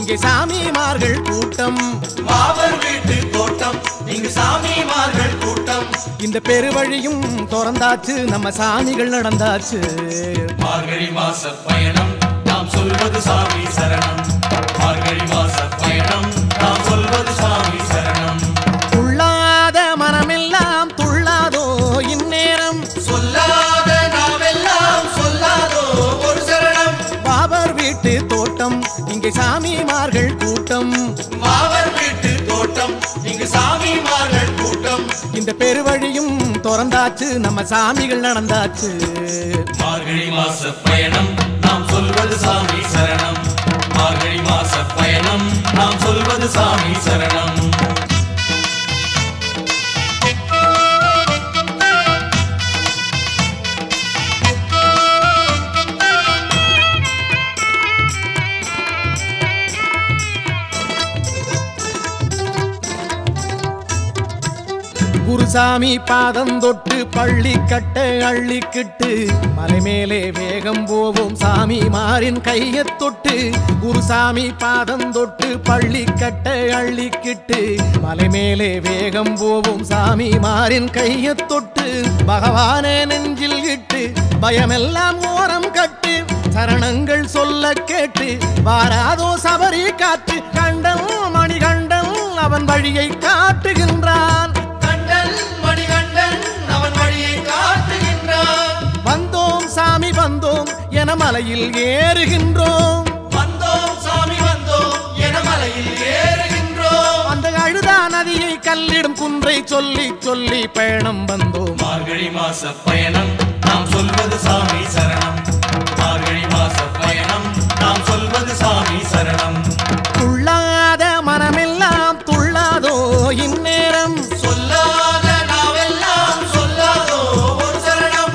இங்கே சாமிமார்கள் கூட்டம் மாவர் வீட்டு தோட்டம் இங்கு சாமிமார்கள் கூட்டம் இந்த பெருவழியும் திறந்தாச்சு நம்ம சாமிகள் நடந்தாச்சு மார்கழி மாச பயணம் நாம் சொல்வது சாமி சரணம் மார்கழி மாச பயணம் நாம் சொல்வது சாமி சரணம் துள்ளாத மனமெல்லாம் துள்ளாதோ இந்நேரம் சொல்லாத நாவெல்லாம் சொல்லாதோ ஒரு சரணம் பாபர் வீட்டு தோட்டம் இங்கே சாமிமார்கள் கூட்டம் மாவர் வீட்டு தோட்டம் இங்கு சாமிமார்கள் கூட்டம் இந்த பெருவழியும் திறந்தாச்சு நம்ம சாமிகள் நடந்தாச்சு மார்கழி மாச பயணம் நாம் சொல்வது சாமி சரணம் மார்கழி மாச பயணம் நாம் சொல்வது சாமி சரணம் குருசாமி பாதம் தொட்டு பள்ளி கட்ட அள்ளிக்கிட்டு மலை மேலே வேகம் போவோம் சாமி மாறின் கையை தொட்டு குருசாமி பாதம் தொட்டு பள்ளி கட்ட அள்ளிக்கிட்டு மலை மேலே வேகம் போவோம் சாமி மாறின் கையை தொட்டு பகவானே நெஞ்சில் இட்டு பயமெல்லாம் ஓரம் கட்டு சரணங்கள் சொல்ல கேட்டு வாராதோ சபரி காற்று கண்டன் மணிகண்டன் அவன் வழியை காட்டுகின்றான் கண்டன் மணிகண்டன் அவன் வழியை காட்டுகின்றான் வந்தோம் சாமி வந்தோம் என மலையில் ஏறுகின்றோம் வந்தோம் சாமி வந்தோம் என மலையில் ஏறுகின்றோம் அந்த அழுதா நதியை கல்லிடும் குன்றை சொல்லி சொல்லி பயணம் வந்தோம் மார்கழி மாச பயணம் நாம் சொல்வது சாமி சரணம் மார்கழி மாச பயணம் நாம் சொல்வது சாமி சரணம் துள்ளாத மனமெல்லாம் துள்ளாதோ இந்நேரம் சொல்லாத நாவெல்லாம் சொல்லாதோ ஒரு சரணம்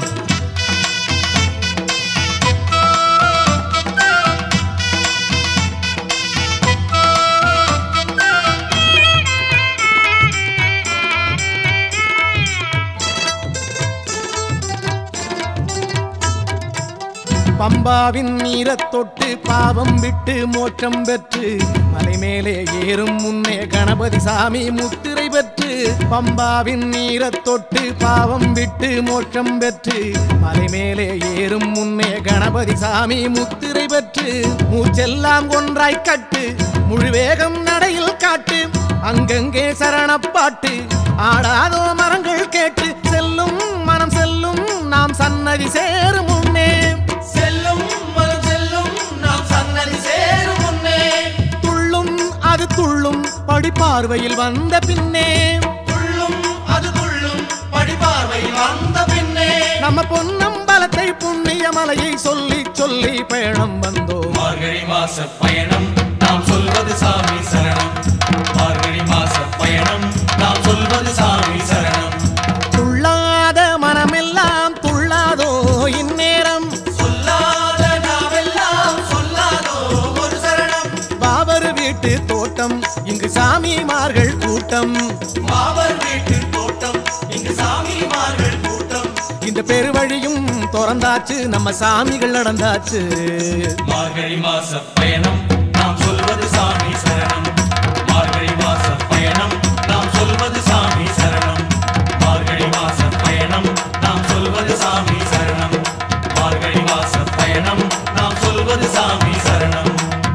பம்பாவின் நீரத் தொட்டு பாவம் விட்டு மோட்சம் பெற்று மலை மேலே ஏறும் முன்னே கணபதி சாமி முத்திரை பெற்று பம்பாவின் நீரத் தொட்டு பாவம் விட்டு மோட்சம் பெற்று மலை மேலே ஏறும் முன்னே கணபதி சாமி முத்திரை பெற்று மூச்செல்லாம் ஒன்றாய் கட்டு முழுவேகம் நடையில் காட்டு அங்கங்கே சரணப்பாட்டு ஆடாதோ மரங்கள் கேட்டு செல்லும் மனம் செல்லும் நாம் சன்னதி சேரும் முன்னே செல்லும் மனம் செல்லும் நாம் சன்னதி சேரும் முன்னே துள்ளும் அது துள்ளும் படிப்பார்வையில் வந்த பின்னே துள்ளும் அது துள்ளும் படிபார்வையில் வந்த பின்னே நம்ம பொன்னம்பலத்தை புண்ணிய மலையை சொல்லி சொல்லி பயணம் வந்தோம் மார்கழி மாச பயணம் நாம் சொல்வது சாமி சரணம் மார்கழி மாச பயணம் நாம் சொல்வது சாமி சரணம் துள்ளாத மனமெல்லாம் துள்ளாதோ இந்நேரம் சொல்லாத நாவெல்லாம் சொல்லாதோ ஒரு சரணம் பாபர் வீட்டு தோட்டம் இங்கு சாமிமார்கள் கூட்டம் மாவர் வீட்டு தோட்டம் இங்கு சாமிமார்கள் கூட்டம் இந்த பெருவழியும் திறந்தாச்சு நம்ம சாமிகள் நடந்தாச்சு மார்கழி மாச பயணம் நாம் சொல்வது சாமி சரணம் மார்கழி மாச பயணம் நாம் சொல்வது சாமி சரணம் மார்கழி மாச பயணம் நாம் சொல்வது சாமி சரணம் மார்கழி மாச பயணம் நாம் சொல்வது சாமி சரணம்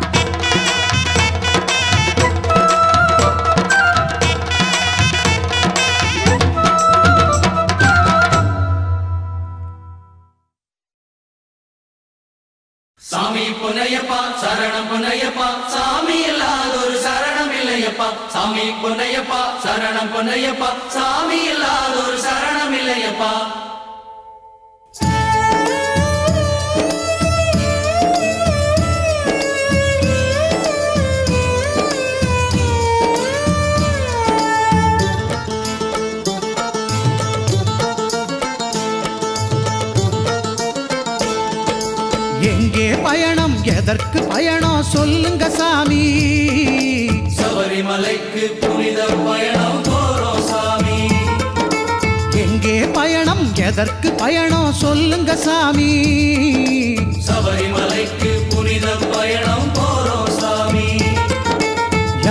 சாமி பொன்னையப்பா சரணம் பொன்னையப்பா சாமி இல்லாதொரு சரணம் இல்லையப்பா சாமி பொன்னையப்பா சரணம் பொன்னையப்பா சாமி இல்லாதொரு சரணம் இல்லையப்பா எங்கே பயணம் எதற்கு பயணம் சொல்லுங்க சாமி சபரிமலைக்கு புனித பயணம் போறோம் சாமி எங்கே பயணம் எதற்கு பயணம் சொல்லுங்க சாமி சபரிமலைக்கு புனித பயணம் போறோம் சாமி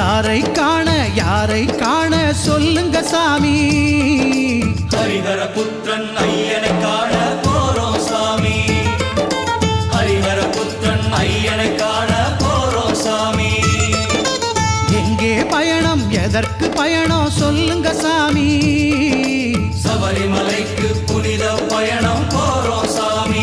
யாரை காண யாரை காண சொல்லுங்க சாமி ஹரிஹர புத்திரன் ஐயனை காண போறோம் சாமி ஹரிஹர புத்திரன் ஐயனை காண போறோம் சாமி எங்கே பயணம் எதற்கு பயணம் சொல்லுங்க சாமி சபரிமலைக்கு புனித பயணம் போறோம் சாமி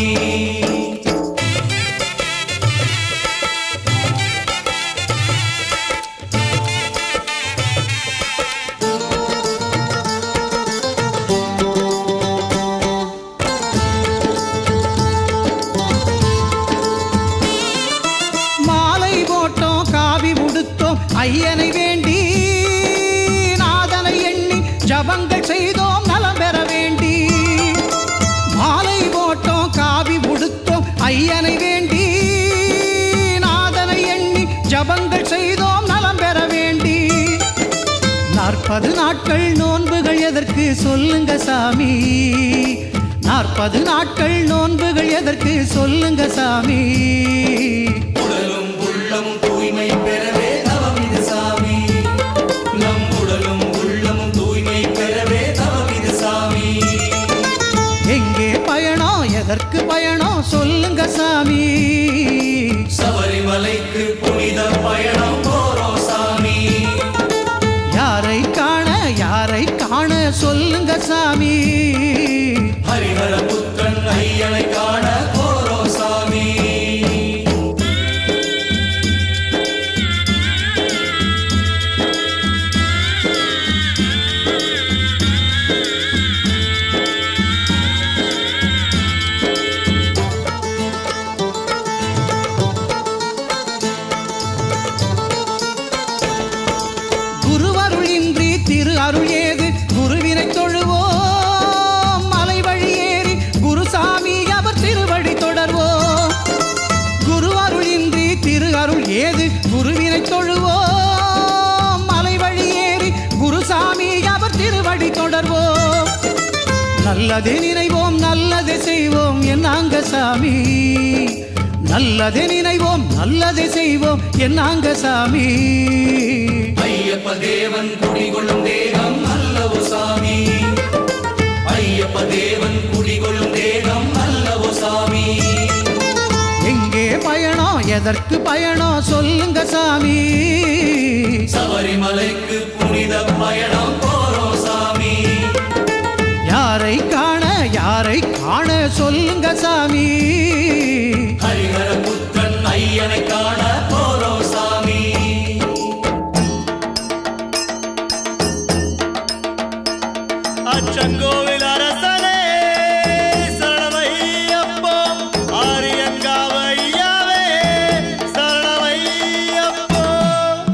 மாலை போட்டோம் காவி உடுத்தோம் ஐயனை வேண்டி நாதனை எண்ணி ஜபங்கள் செய்தோம் நலம் பெற வேண்டி மாலை போட்டோம் காவி உடுத்தோம் ஐயனை வேண்டி நாதனை எண்ணி ஜபங்கள் செய்தோம் நலம் பெற வேண்டி நாற்பது நாட்கள் நோன்புகள் எதற்கு சொல்லுங்க சாமி நாற்பது நாட்கள் நோன்புகள் எதற்கு சொல்லுங்க சாமி உடலும் உள்ளமும் தூய்மை பெறவே தவம் இது சாமி நம் உடலும் உள்ளமும் தூய்மை பெறவே தவம் இது சாமி எங்கே பயணம் எதற்கு பயணம் சொல்லுங்க சாமி சபரிமலைக்கு புனித பயணம் போறோம் சாமி யாரை காண யாரை காண சொல்லுங்க சாமி ஹரிஹர புத்திரன் ஐயனை காண போறோம் சாமி குருவருள் இன்றி திரு அருள் ஏது குருவினை தொழுவோம் மலை வழி ஏறி குருசாமி அவர் திருவடி தொடர்வோம் குரு அருள் இன்றி திரு அருள் ஏது குருவினை தொழுவோம் மலை வழி ஏறி குருசாமி அவர் திருவடி தொடர்வோம் நல்லது நினைவோம் நல்லது செய்வோம் என்னாங்க சாமி நல்லது நினைவோம் நல்லது செய்வோம் என்னாங்க சாமி ஐயப்ப தேவன் குடிகொள்ளும் தேகம் அல்லவோ சாமி ஐயப்ப தேவன் குடிகொள்ளும் தேகம் அல்லவோ சாமி எங்கே பயணம் எதற்கு பயணம் சொல்லுங்க சாமி சபரிமலைக்கு புனித பயணம் போறோம் சாமி யாரை காண யாரை காண சொல்லுங்க சாமி ஹரிஹர புத்திரன் ஐயனை காண போறோம் சாமி அச்சங்கோவில் அரசனே சரணமையப்போம் ஆரியங்காவையாவே சரணமையப்போம்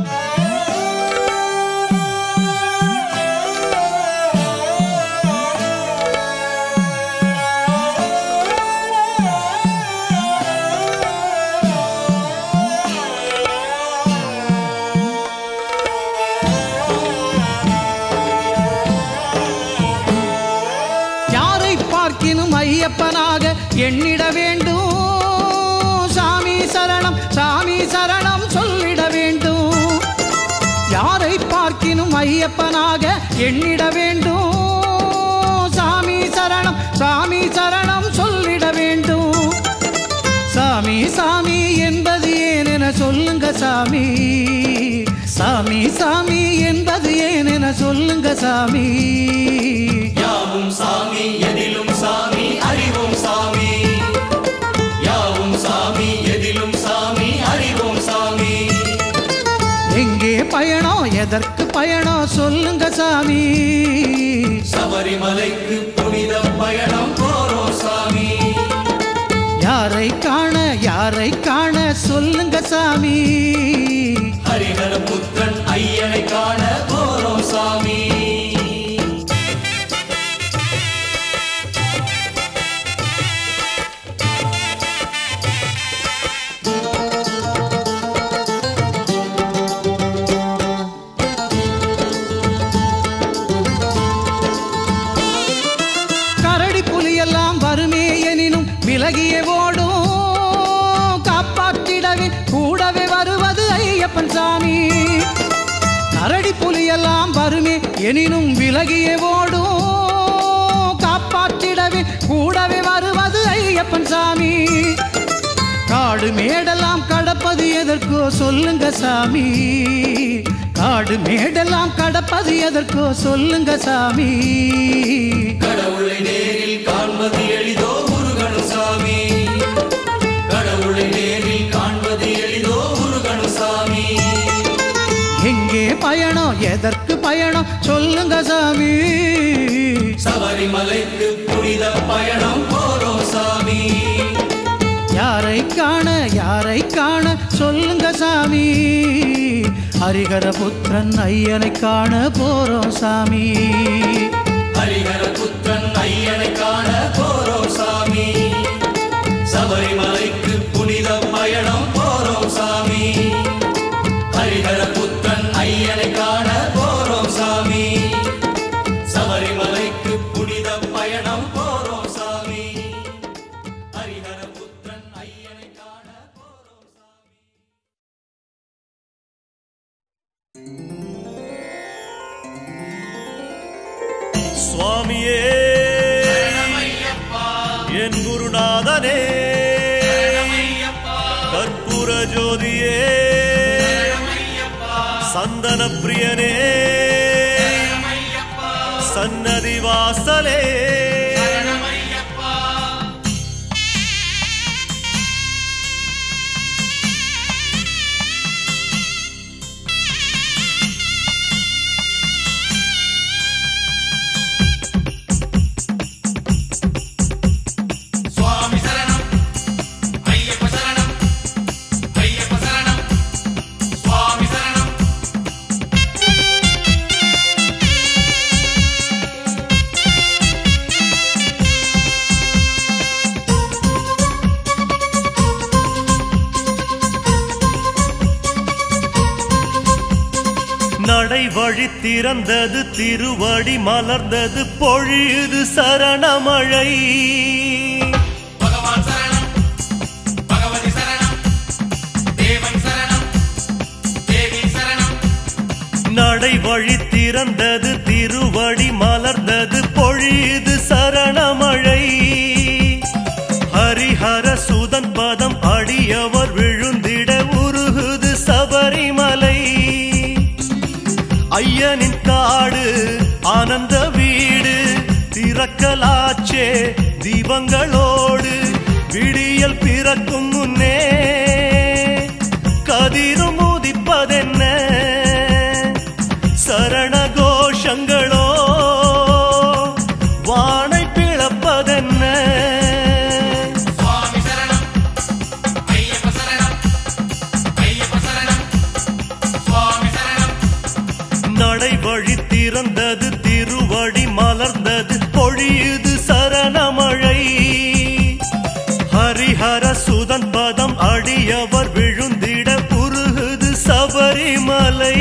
யாரை பார்க்கினும் ஐயப்பனாக எண்ணிட வேண்டும் சாமி சரணம் சாமி சரணம் சொல்லிட வேண்டும் யாரை பார்க்கினும் ஐயப்பனாக எண்ணிட வேண்டும் சாமி சரணம் சாமி சரணம் சொல்லிட வேண்டும் சாமி சாமி என்பது ஏனென சொல்லுங்க சாமி சாமி சாமி என்பது ஏனென சொல்லுங்க சாமி யாவும் சாமி எதிலும் சாமி அறிவோம் சாமி யாவும் சாமி எதிலும் சாமி அறிவோம் சாமி எங்கே பயணம் எதற்கு பயணம் சொல்லுங்க சாமி சபரிமலைக்கு புனித பயணம் போறோம் சாமி யாரை காண யாரை காண சொல்லுங்க சாமி ஹரிஹர புத்திரன் ஐயனை காண போறோம் சாமி கரடி புலியெல்லாம் வருமே எனினும் விலகியே ஓடும் காப்பாற்றிடவே கூடவே வருவது ஐயப்பன் சாமி கரடி புலியெல்லாம் வருமே எனினும் விலகியே ஓடும் காப்பாற்றிடவே கூடவே வருவது ஐயப்பன் சாமி காடு மேடெல்லாம் கடப்பது எதற்கோ சொல்லுங்க சாமி காடு மேடெல்லாம் கடப்பது எதற்கோ சொல்லுங்க சாமி கடவுளை நேரில் காண்பது எளிதோ முருகனு சாமி கடவுளை நேரில் காண்பது எளிதோ முருகனு சாமி எங்கே பயணம் எதற்கு பயணம் சொல்லுங்க சாமி சபரிமலைக்கு புனித பயணம் போறோம் சாமி யாரை காண யாரை காண சொல்லுங்க சாமி ஹரிகர புத்திரன் ஐயனை காண போறோம் சாமி ஹரிஹர புத்திரன் ஐயனை காண போறோம் சாமி சபரிமலைக்கு புனித பயணம் போறோம் சாமி ஹரிஹர புத்திரன் ஐயனை காண போறோம் சாமி சபரிமலைக்கு புனித பயணம் போறோம் சாமி ஹரிஹர புத்திரன் ஐயனை காண போறோம் சாமி சுவாமியே என் குருநாதனே கற்பூர ஜோதியே சந்தன பிரியனே சன்னதி வாசலே சுவாமி சரணம் ஐயப்ப சரணம் ஐயப்ப சரணம் சுவாமி சரணம் நடை வழி திறந்தது திருவடி மலர்ந்தது பொழியுது சரணமழை பகவான் சரணம் பகவதி சரணம் தேவன் சரணம் தேவி சரணம் நடை வழி திறந்தது திருவடி மலர்ந்தது பொழியுது சரணமழை ஹரிஹர சுதன் பதம் அடியவர் விழுந்திட உருகுது சபரிமலை ஐயனின் காடு ஆனந்த வீடு திறக்கலாச்சே தீபங்களோடு விடியல் பிறக்கும் முன்னே கதிரும் உதிப்பதென்ன சரண கோஷங்களோ வானை பிளப்பதென்ன சுவாமி சரணம் ஐயப்ப சரணம் ஐயப்ப சரணம் சுவாமி சரணம் நடை வழி திறந்தது திருவடி மலர்ந்தது பொழியுது சரணமழை ஹரிஹர சுதன் பதம் அடியவர் விழுந்திட உருகுது சபரிமலை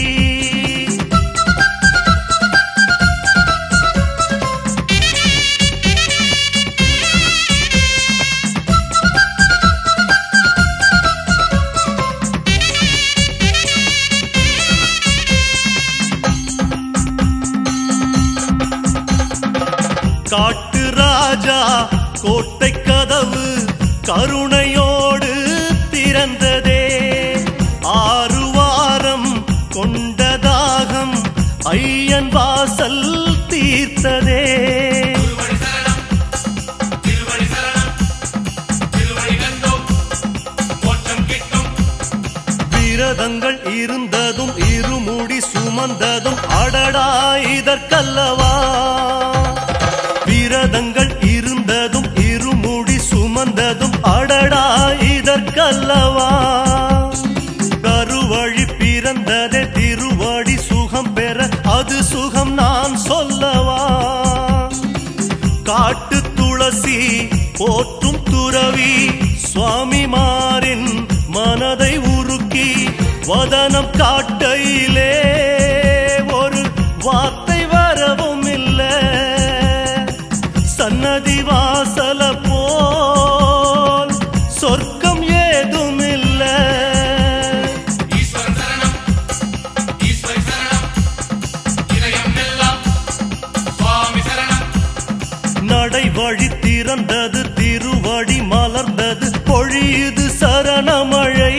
காட்டு ராஜா கோட்டை கதவு கருணையோடு திறந்ததே ஆறு வாரம் கொண்டதாகம் ஐயன் வாசல் தீர்த்ததே திருவடி சரணம் திருவடி சரணம் திருவடி கண்டோம் மோட்சம் கிட்டும் விரதங்கள் இருந்ததும் இருமுடி சுமந்ததும் அடடா இதற்கல்லவா விரதங்கள் இருந்ததும் இருமுடி சுமந்ததும் அடடா இதற்கல்லவா கருவழி பிறந்ததே திருவடி சுகம் பெற அது சுகம் நான் சொல்லவா காட்டு துளசி போற்றும் துறவி சுவாமிமாரின் மனதை உருக்கி வதனம் காட்டையிலே ஒரு வார்த்தை வரவும் இல்லை சன்னதி வாசல போல் சொர்க்கம் ஏதும் இல்லை ஈஸ்வரன் சரணம் ஈஸ்வரி சரணம் வழி திறந்தது திருவடி மலர்ந்தது பொழியுது சரணமழை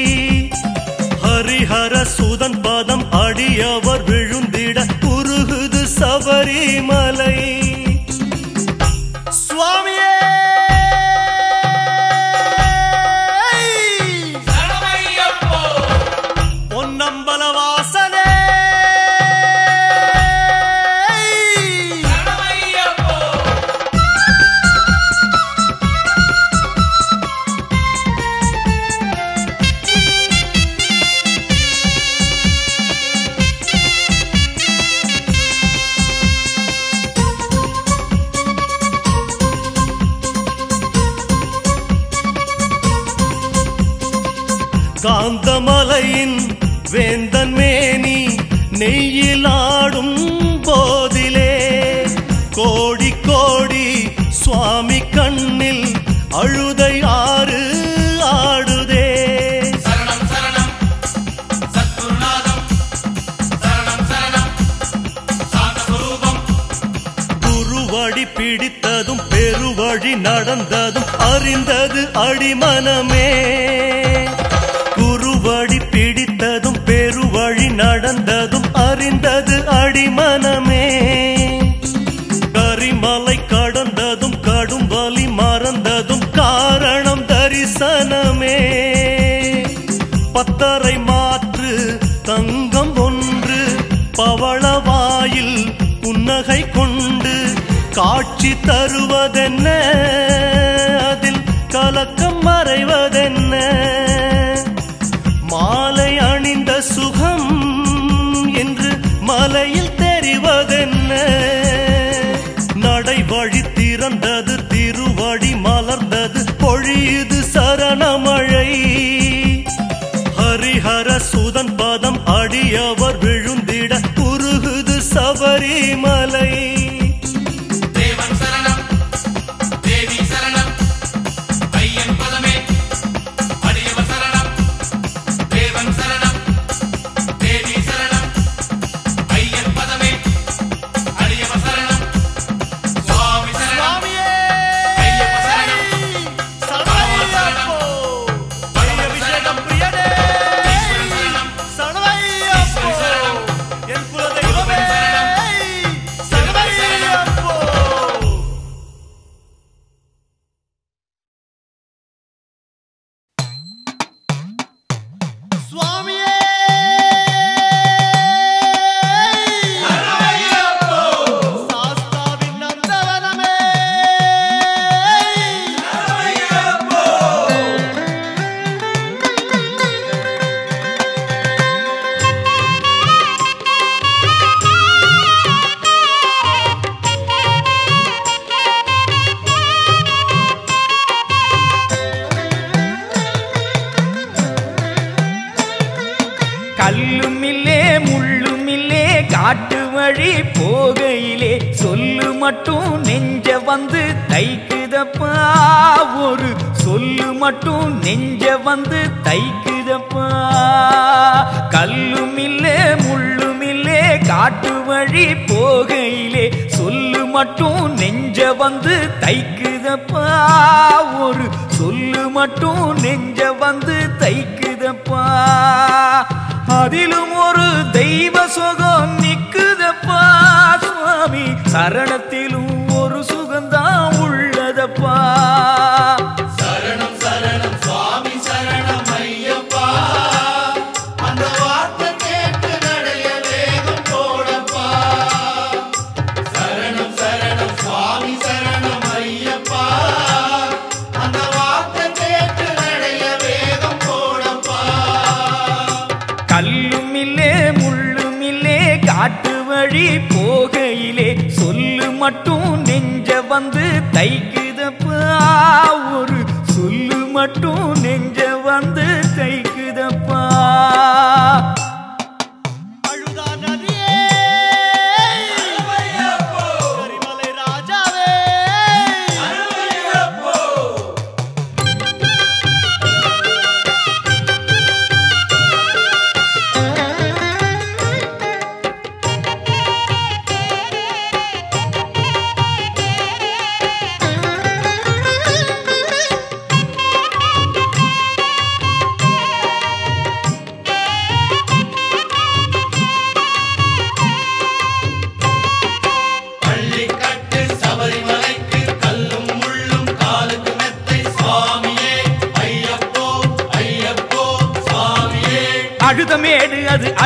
ஹரிஹர சுதன் பதம் அடியவர் விழுந்திட உருகுது சபரிமலை சுவாமியே பொன்னம்பல வாசனே காந்தமலையின் வேந்தன் மேனி நெய்யிலாடும் போதிலே கோடி கோடி சுவாமி கண்ணில் அழுதை ஆறு ஆடுதே சரணம் சரணம் சத்குருநாதம் சரணம் சரணம் சாந்தஸ்வரூபம் குருவடி பிடித்ததும் பெருவழி நடந்ததும் அறிந்தது அடிமனமே குருவடி பிடித்ததும் பெருவழி நடந்ததும் அறிந்தது அடிமனமே கரிமலை கடந்ததும் கடும் வலி மறந்ததும் காரணம் தரிசனமே பத்தரை மாற்று தங்கம் ஒன்று பவளவாயில் புன்னகை கொண்டு காட்சி தருவதென்ன அதில் கலக்கம் மறைவதென்ன மாலை அணிந்த சுகம் என்று மலையில் தெரிவதென்ன நடை வழி திறந்தது திருவடி மலர்ந்தது பொழியுது சரணமழை ஹரிஹர சுதன் பதம் அடியவர் விழுந்திட உருகுது சபரிமலை தேவன் சரணம் தேவி சரணம் ஐயன் பதமே அடியவர் சரணம் தேவன் சரணம் தேவி சரணம் ஐயன் பதமே அடியவர் சரணம் சுவாமி சரணம் ஐயப்ப சரணம் பகவான் சரணம் பகவன் சரணம் ஈஸ்வரன் சரணம் ஈஸ்வரி சரணம் என் குலதெய்வமே சரணமையப்போ சுவாமியே சாஸ்தாவின் நந்தவனமே கல்லுமில்லே முள்ளுமில்லே காட்டு வழி போகையிலே சொல்லு மட்டும் நெஞ்ச வந்து தைக்குதப்பா ஒரு சொல்லு மட்டும் நெஞ்ச வந்து தைக்குதப்பா கல்லுமில்லே முள்ளுமில்லே காட்டு வழி போகையிலே சொல்லு மட்டும் நெஞ்ச வந்து தைக்குதப்பா ஒரு சொல்லு மட்டும் நெஞ்ச வந்து தைக்குதப்பா அதிலும் ஒரு தெய்வ சுகம் நிக்குதப்பா சுவாமி சரணத்திலும் ஒரு சுகந்தான் உள்ளதப்பா சரணம் சரணம் சுவாமி சரணம் ஐயப்பா அந்த வார்த்தை கேட்டு நடைய வேகம் போடப்பா சரணம் சரணம் சுவாமி சரணம் ஐயப்பா அந்த வார்த்தை கேட்டு நடைய வேகம் போடப்பா கல்லுமில்லே முள்ளுமில்லே காட்டு வழி போகையிலே சொல்லு மட்டும் நெஞ்ச வந்து தைக்குதப்பா ஒரு சொல்லு மட்டும் நெஞ்ச வந்து தைக்குதப்பா அழுதா நதியே கரிமலை ராஜாவே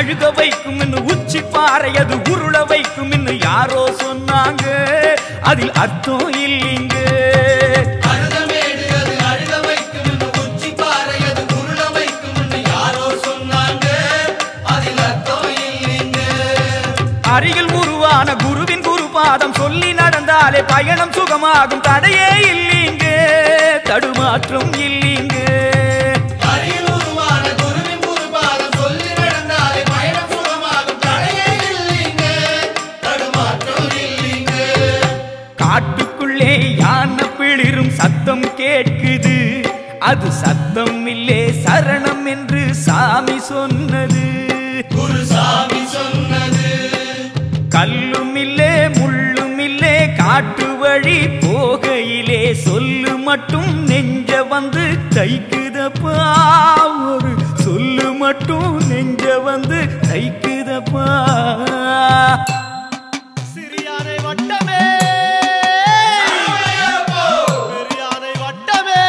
அழுக வைக்கும் உச்சி பாறை அது உருள வைக்கும் யாரோ சொன்னாங்க அதில் அர்த்தம் இல்லைங்க அழுதமேடு அது அழுத வைக்கும் என்று உச்சி பாறை அது உருள வைக்கும் என்று யாரோ சொன்னாங்க அதில் அர்த்தம் இல்லைங்க அருகில் உருவான குருவின் குருபாதம் சொல்லி நடந்தாலே பயணம் சுகமாகும் தடையே இல்லைங்க தடுமாற்றம் இல்லைங்க அருகில் உருவான குருவின் குருபாதம் சொல்லி நடந்தாலே பயணம் சுகமாகும் தடையே இல்லைங்க தடுமாற்றம் இல்லைங்க காட்டுக்குள்ளே யானை பிளிரும் சத்தம் கேட்குது அது சத்தம் இல்லே சரணம் என்று சாமி சொன்னது குருசாமி சொன்னது கல்லும் இல்லே முள்ளும் இல்லே காட்டு வழி போகையிலே சொல்லு மட்டும் நெஞ்ச வந்து தைக்குதப்பா ஒரு சொல்லு மட்டும் நெஞ்ச வந்து தைக்குதப்பா சிறியானை வட்டமே பெரியானை வட்டமே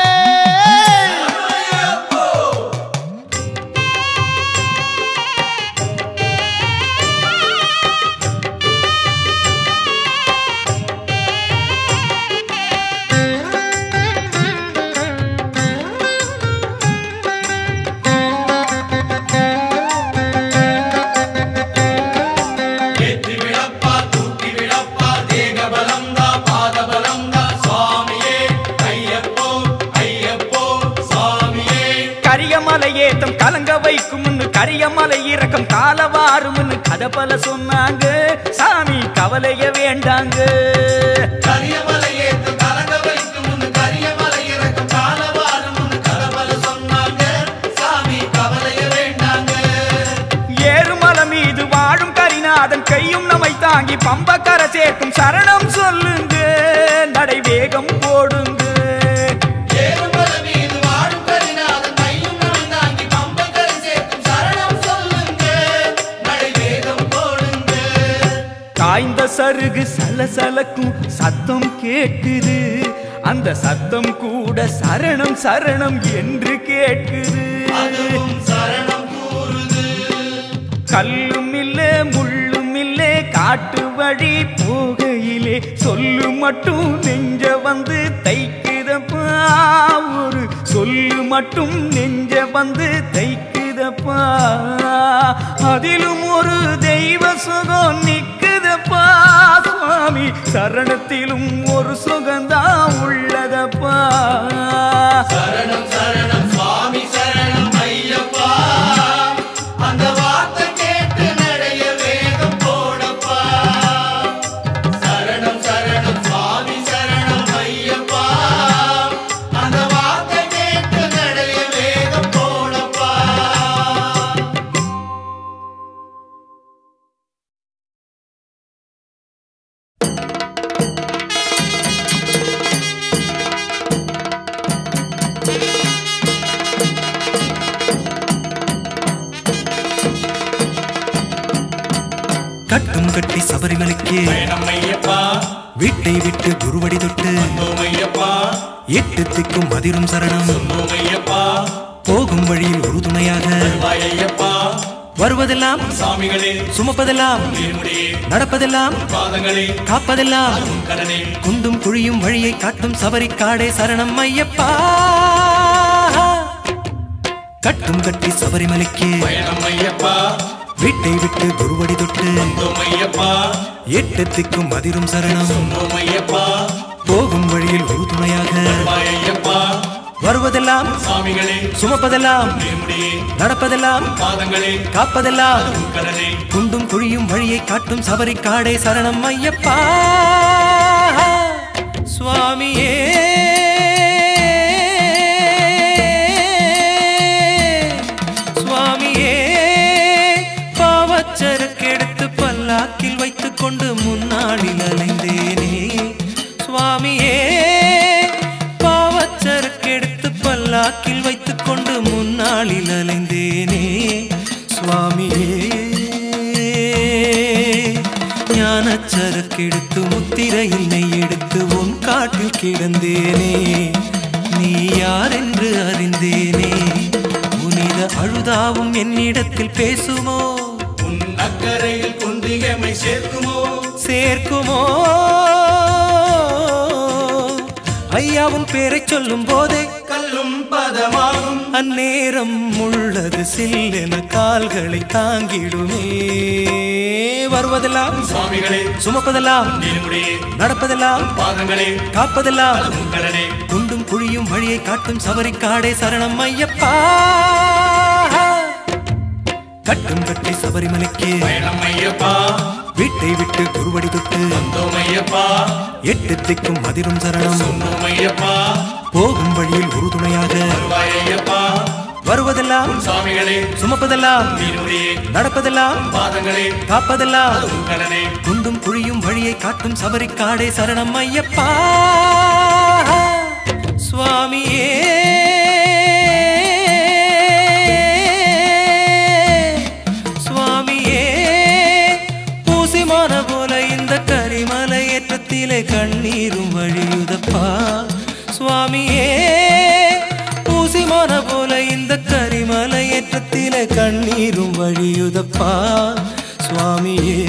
ஏற்றி விடப்பா தூக்கி விடப்பா தேக பலம் தா பாத பலம் தா சுவாமியே ஐயப்போ ஐயப்போ சாமியே கரியமலை ஏத்தம் கலங்க வைக்கும் கரியமலை இறக்கம் காலவாரும் கதை பல சொன்னாங்க சாமி கவலைய வேண்டாங்க கரியமலை ஏத்து கலங்க வைக்கும் முன்னு கரியமலை இறக்கும் காலவாரும் முன்னு கலபல சொன்னாங்க சாமி கவலைய வேண்டாங்க ஏறுமலை மீது வாழும் கரிநாதன் கையும் நம்மை தாங்கி பம்பக்கர சேர்க்கும் சரணம் சொல்லுங்க நடை வேகம் போடுங்க ஏறுமலை மீது வாழும் கரிநாதன் கையும் நம்மை தாங்கி பம்பக்கரை சேர்க்கும் சரணம் சொல்லுங்க நடை வேகம் போடுங்க காய்ந்த சருகு சலசலக்கும் சத்தம் கேட்குது அந்த சத்தம் கூட சரணம் சரணம் என்று கேட்குது அதுவும் சரணம் கூறுது கல்லும் இல்லே முள்ளும் இல்லே காட்டு வழி போகையிலே சொல்லு மட்டும் நெஞ்ச வந்து தைக்குதப்பா ஒரு சொல்லு மட்டும் நெஞ்ச வந்து தைக்குதப்பா அதிலும் ஒரு தெய்வ சுகம் நிக்குதப்பா சுவாமி சரணத்திலும் ஒரு சுகந்தான் உள்ளதப்பா சரணம் சரணம் சுவாமி சரணம் ஐயப்பா அந்த வார்த்தை கேட்டு நடைய வேகம் போடப்பா சரணம் சரணம் சுவாமி சரணம் ஐயப்பா அந்த வார்த்தை கேட்டு நடைய வேகம் போடப்பா கட்டும் கட்டி சபரிமலைக்கு பயணம் ஐயப்பா வீட்டை விட்டு குருவடி தொட்டு வந்தோம் ஐயப்பா எட்டு திக்கும் அதிரும் சரணம் வந்தோம் ஐயப்பா போகும் வழியில் ஒரு துணையாக வாய் ஐயப்பா வருவதெல்லாம் சாமிகளே சுமப்பதெல்லாம் நீர்முடியே நடப்பதெல்லாம் பாதங்களே காப்பதெல்லாம் உன் கடனே குண்டும் குழியும் வழியை காட்டும் சபரிக்காடே சரணம் ஐயப்பா கட்டும் கட்டி சபரிமலைக்கு பயணம் ஐயப்பா வீட்டை விட்டு குருவடி தொட்டு வந்தோம் ஐயப்பா எட்டு திக்கும் அதிரும் சரணம் வந்தோம் ஐயப்பா போகும் வழியில் ஒரு துணையாக வாய் ஐயப்பா வருவதெல்லாம் சாமிகளே சுமப்பதெல்லாம் நீர்முடியே நடப்பதெல்லாம் பாதங்களே காப்பதெல்லாம் உன் கடனே குண்டும் குழியும் வழியை காட்டும் சபரிக்காடே சரணம் ஐயப்பா சுவாமியே சுவாமியே பாவச்சரக்கெடுத்து பல்லாக்கில் வைத்துக் கொண்டு முன்னாளில் அலைந்தேனே சுவாமியே பாவச்சரக்கெடுத்து பல்லாக்கில் வைத்துக் கொண்டு முன்னாளில் அலைந்தேனே சுவாமியே ஞானச்சரக்கெடுத்து முத்திரையில் நெய் எடுத்து உன் காட்டில் கிடந்தேனே நீ யார் என்று அறிந்தேனே புனித அழுதாவும் என்னிடத்தில் பேசுமோ அக்கறையில் கொண்டு எம்மை சேர்க்குமோ சேர்க்குமோ ஐயாவும் பேரை சொல்லும் போதே கல்லும் பதமாகும் அந்நேரம் உள்ளது சில்லென கால்களை தாங்கிடுமே வருவதெல்லாம் சுவாமிகளே சுமப்பதெல்லாம் நீர்முடியே நடப்பதெல்லாம் பாதங்களே காப்பதெல்லாம் முக்கடனே குண்டும் குழியும் வழியை காட்டும் சபரிக்காடே சரணம் ஐயப்பா கட்டும் கட்டி சபரிமலைக்கு பயணம் ஐயப்பா வீட்டை விட்டு குருவடி தொட்டு வந்தோம் ஐயப்பா எட்டு திக்கும் மதிரும் சரணம் சொன்னோம் ஐயப்பா போகும் வழியில் உறுதுணையாக வருவாய் ஐயப்பா வருவதெல்லாம் சுவாமிகளே சுமப்பதெல்லாம் நீர்முடியே நடப்பதெல்லாம் பாதங்களே காப்பதெல்லாம் முக்கடனே குண்டும் குழியும் வழியை காட்டும் சபரிக்காடே சரணம் ஐயப்பா சுவாமியே சுவாமியே பூசிமான போல இந்த கரிமலை ஏற்றத்திலே கண்ணீரும் வழியுதப்பா சுவாமியே பூசிமான போல இந்த கரிமலை ஏற்றத்திலே கண்ணீரும் வழியுதப்பா சுவாமியே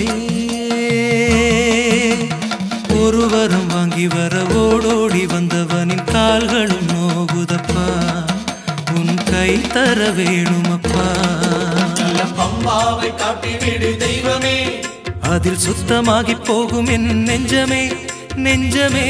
ஒருவரும் வாங்கி வர ஓடோடி வந்தவனின் கால்களும் நோகுதப்பா உன் கை தர வேணுமப்பா நல்ல பம்பாவை காட்டி விடு தெய்வமே அதில் சுத்தமாகி போகும் என் நெஞ்சமே நெஞ்சமே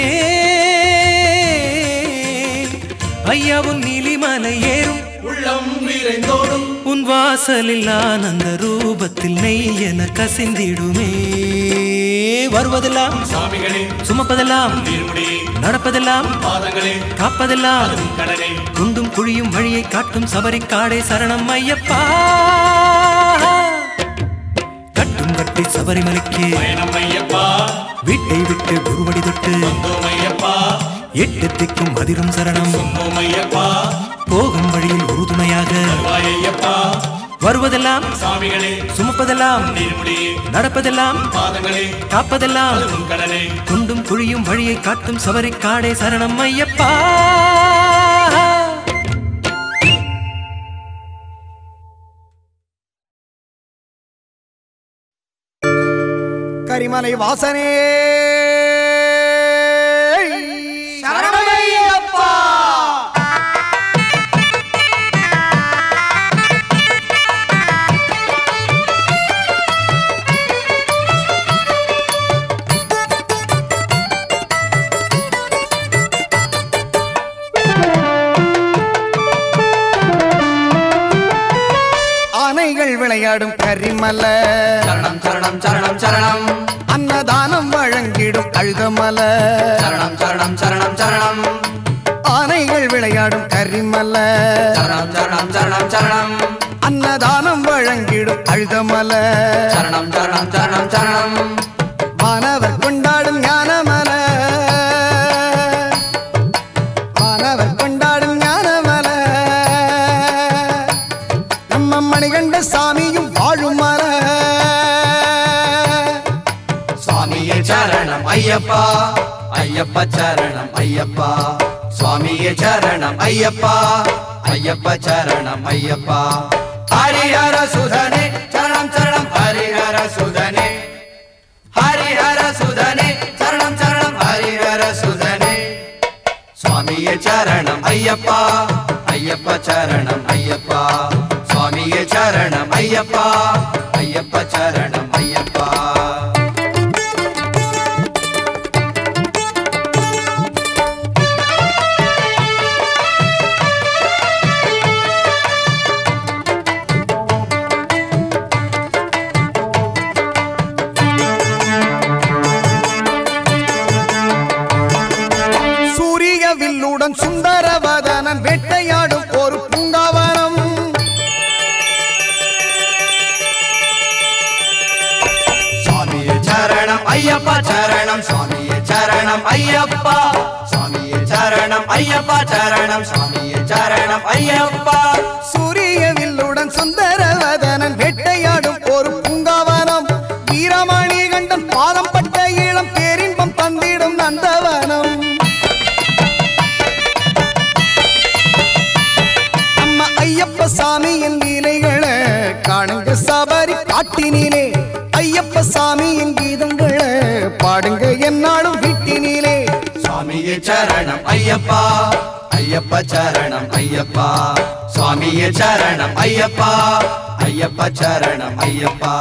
ஐயாவும் நீலிமலை ஏறும் உள்ளம் விரைந்தோடும் உன் வாசலில் ஆனந்த ரூபத்தில் நெய் என கசிந்திடுமே வருவதெல்லாம் சுவாமிகளே சுமப்பதெல்லாம் நீர்முடியே நடப்பதெல்லாம் பாதங்களே காப்பதெல்லாம் முக்கடனே குண்டும் குழியும் வழியை காட்டும் சபரிக்காடே சரணம் ஐயப்பா கட்டும் கட்டி சபரிமலைக்கு பயணம் ஐயப்பா வீட்டை விட்டு குருவடி தொட்டு வந்தோம் ஐயப்பா எட்டு திக்கும் மதிரும் சரணம் சொன்னோம் ஐயப்பா போகும் வழியில் உறுதுணையாக வருவாய் ஐயப்பா வருவதெல்லாம் சுவாமிகளே சுமப்பதெல்லாம் நீர்முடியே நடப்பதெல்லாம் பாதங்களே காப்பதெல்லாம் முக்கடனே குண்டும் குழியும் வழியை காட்டும் சபரிக்காடே சரணம் ஐயப்பா கரிமலை வாசனே ஆனைகள் விளையாடும் கரிமல சரணம் சரணம் சரணம் சரணம் அன்னதானம் வழங்கிடும் அழுதமல சரணம் சரணம் சரணம் சரணம் ஆனைகள் விளையாடும் கரிமல சரணம் சரணம் சரணம் சரணம் அன்னதானம் வழங்கிடும் அழுதமல சரணம் சரணம் சரணம் சரணம் வானவர் கொண்டாடும் ஞானமல வானவர் கொண்டாடும் ஞானமல நம்ம மணிகண்ட சாமியும் வாழும் மல சுவாமியே சரணம் ஐயப்பா ஐயப்ப சரணம் ஐயப்பா சுவாமியே சரணம் ஐயப்பா ஐயப்ப சரணம் ஐயப்பா ஹரிஹர சுதனே சரணம் சரணம் ஹரிஹர சுதனே ஹரிஹர சுதனே சரணம் சரணம் ஹரிஹர சுதனே சுவாமியே சரணம் ஐயப்பா ஐயப்ப சரணம் ஐயப்பா சுவாமியே சரணம் ஐயப்பா ஐயப்ப சரணம் ஐயப்பா சூரிய வில்லுடன் சுந்தரவதனன் வேட்டையாடும் ஒரு பூங்காவனம் சுவாமியே சரணம் ஐயப்பா சரணம் சுவாமியே சரணம் ஐயப்பா சுவாமியே சரணம் ஐயப்பா சரணம் சுவாமியே சரணம் ஐயப்பா சூரிய வில்லுடன் சுந்தரவதனன் வேட்டையாடும் ஒரு பூங்காவனம் வீரமணி கண்டன் பாதம் பட்ட இளம் பேரின்பம் தந்திடும் நந்தவனம் நம்ம ஐயப்ப சாமியின் லீலைகளை காணுங்க சபரி காட்டினிலே ஐயப்ப சாமியின் கீதங்களை பாடுங்க என்னாலும் வீட்டினிலே சுவாமியே சரணம் ஐயப்பா ஐயப்ப சரணம் ஐயப்பா சுவாமியே சரணம் ஐயப்பா ஐயப்ப சரணம் ஐயப்பா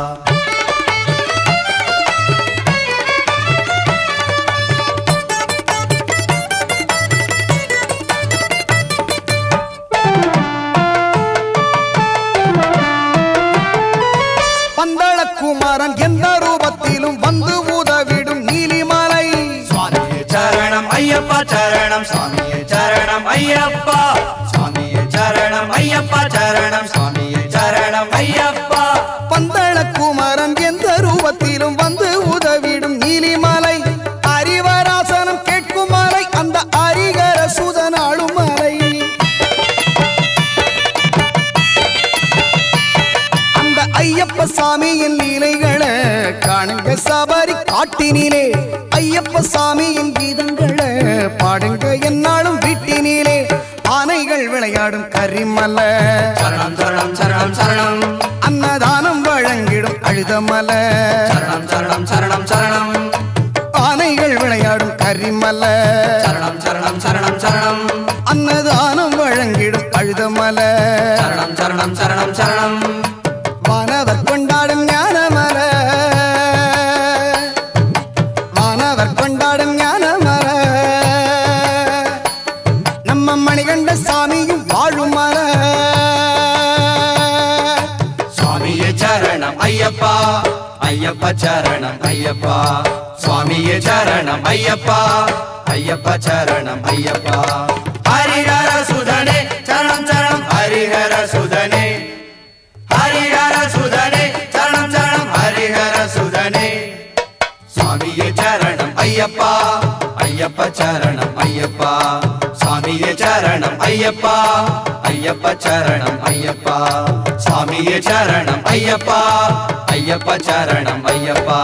பந்தளக்குமாரன் எந்த ரூபத்திலும் வந்து உதவிடும் நீலிமலை சுவாமியே சரணம் ஐயப்பா சரணம் சுவாமியே சரணம் ஐயப்பா சுவாமியே சரணம் ஐயப்பா சரணம் சுவாமியே சரணம் ஐயப்பா பந்தளக்குமாரன் எந்த ரூபத்திலும் வந்து உதவிடும் நீலிமலை அறிவராசனம் கேட்கும் மலை அந்த அரிகர சுதனாளும் மலை அந்த ஐயப்ப சாமியின் லீலைகளை காணுங்க சபரி காட்டினிலே ஐயப்ப சாமியின் கீதங்களை பாடுங்க என்னாலும் வீட்டினிலே ஆனைகள் விளையாடும் கரிமல சரணம் சரணம் சரணம் சரணம் அன்னதானம் வழங்கிடும் அழுதமல சரணம் சரணம் சரணம் சரணம் ஆனைகள் விளையாடும் கரிமல சரணம் சரணம் சரணம் சரணம் அன்னதானம் வழங்கிடும் அழுதமல சரணம் சரணம் சரணம் சரணம் வானவர் கொண்டாடும் ஞானமல வானவர் கொண்டாடும் ஞானமல நம்ம மணிகண்ட சாமியும் வாழும் மல சுவாமியே சரணம் ஐயப்பா ஐயப்ப சரணம் ஐயப்பா சுவாமியே சரணம் ஐயப்பா ஐயப்ப சரணம் ஐயப்பா ஹரிஹர சுதனே சரணம் சரணம் ஹரிஹர சுதனே ஹரிஹர சுதனே சரணம் சரணம் ஹரிஹர சுதனே சுவாமியே சரணம் ஐயப்பா ஐயப்ப சரணம் ஐயப்பா சுவாமியே சரணம் ஐயப்பா ஐயப்ப சரணம் ஐயப்பா சுவாமியே சரணம் ஐயப்பா ஐயப்ப சரணம் ஐயப்பா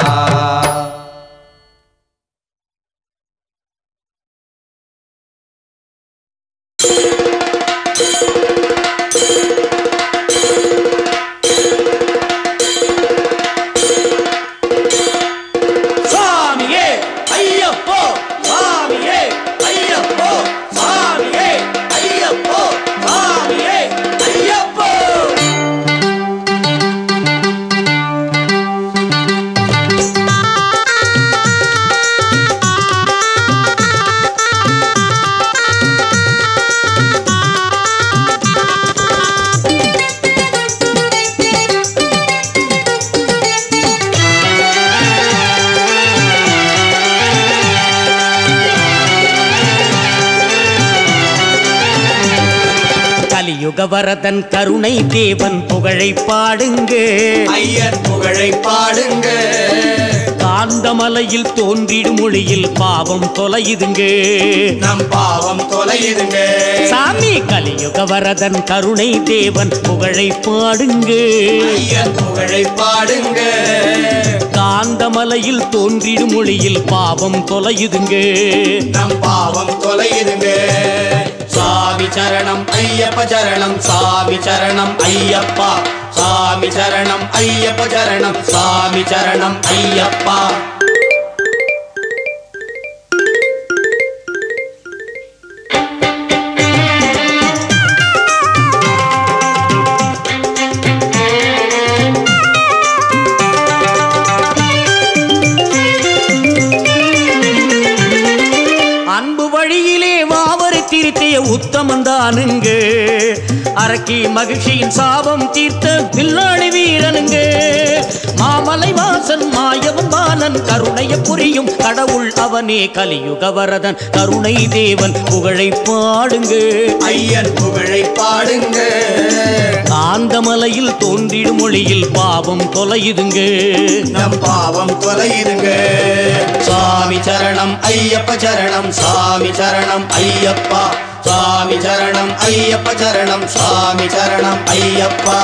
சாமியே ஐயப்போ சாமியே ஐயப்போ சாமியே ஐயப்போ சாமியே ஐயப்போ கலியுக வரதன் கருணை தேவன் புகழை பாடுங்க ஐயன் புகழை பாடுங்க காந்தமலையில் தோன்றிடும் மொழியில் பாவம் தொலையுதுங்க நம் பாவம் தொலையுதுங்க சாமி கலியுக வரதன் கருணை தேவன் புகழை பாடுங்க ஐயன் புகழை பாடுங்க காந்தமலையில் தோன்றிடும் மொழியில் பாவம் தொலையுதுங்க நம் பாவம் தொலையுதுங்க சாமி சரணம் ஐயப்ப சரணம் சாமி சரணம் ஐயப்பா சாமி சரணம் ஐயப்ப சரணம் சாமி சரணம் ஐயப்பா அன்பு வழியிலே வாவரை திருத்திய உத்தமந்தானுங்க அரக்கி மகிழ்ச்சியின் சாபம் தீர்த்த பில்லாளி வீரனுங்க மாமலை வாசன் மாயவன் பாலன் கருணைய புரியும் கடவுள் அவனே கலியுக வரதன் கருணை தேவன் புகழை பாடுங்க ஐயன் புகழை பாடுங்க காந்தமலையில் தோன்றிடும் மொழியில் பாவம் தொலையுதுங்க நம் பாவம் தொலையுதுங்க சாமி சரணம் ஐயப்ப சரணம் சாமி சரணம் ஐயப்பா சாமி சரணம் ஐயப்ப சரணம் சாமி சரணம் ஐயப்பா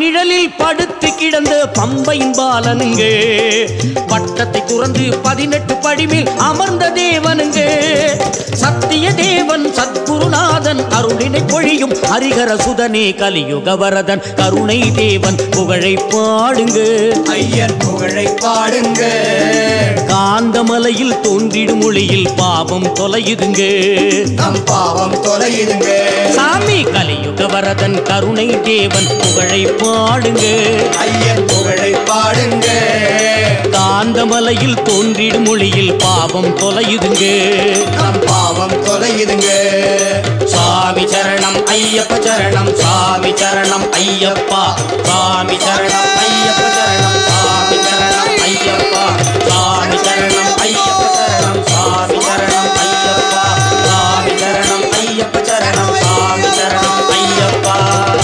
பனிழலில் படுத்து கிடந்த பம்பையின் பாலனுங்க பட்டத்தை துறந்து பதினெட்டு படிமேல் அமர்ந்த தேவனுங்க சத்திய தேவன் சத்குருநாதன் அருளினை பொழியும் ஹரிகர சுதனே கலியுக வரதன் கருணை தேவன் புகழை பாடுங்க ஐயன் புகழை பாடுங்க காந்தமலையில் தோன்றிடும் மொழியில் பாவம் தொலையுதுங்க நம் பாவம் தொலையுதுங்க சாமி கலியுக வரதன் கருணை தேவன் புகழை பாடுங்க ஐயன் புகழை பாடுங்க காந்தமலையில் தோன்றிடும் மொழியில் பாவம் தொலையுதுங்க நம் பாவம் தொலையுதுங்க சுவாமி சரணம் ஐயப்ப சரணம் சுவாமி சரணம் ஐயப்பா சுவாமி சரணம் ஐயப்ப சரணம் சுவாமி சரணம் ஐயப்பா சுவாமி சரணம் ஐயப்ப சரணம் சுவாமி சரணம் ஐயப்பா சுவாமி சரணம் ஐயப்ப சரணம் சுவாமி சரணம் ஐயப்பா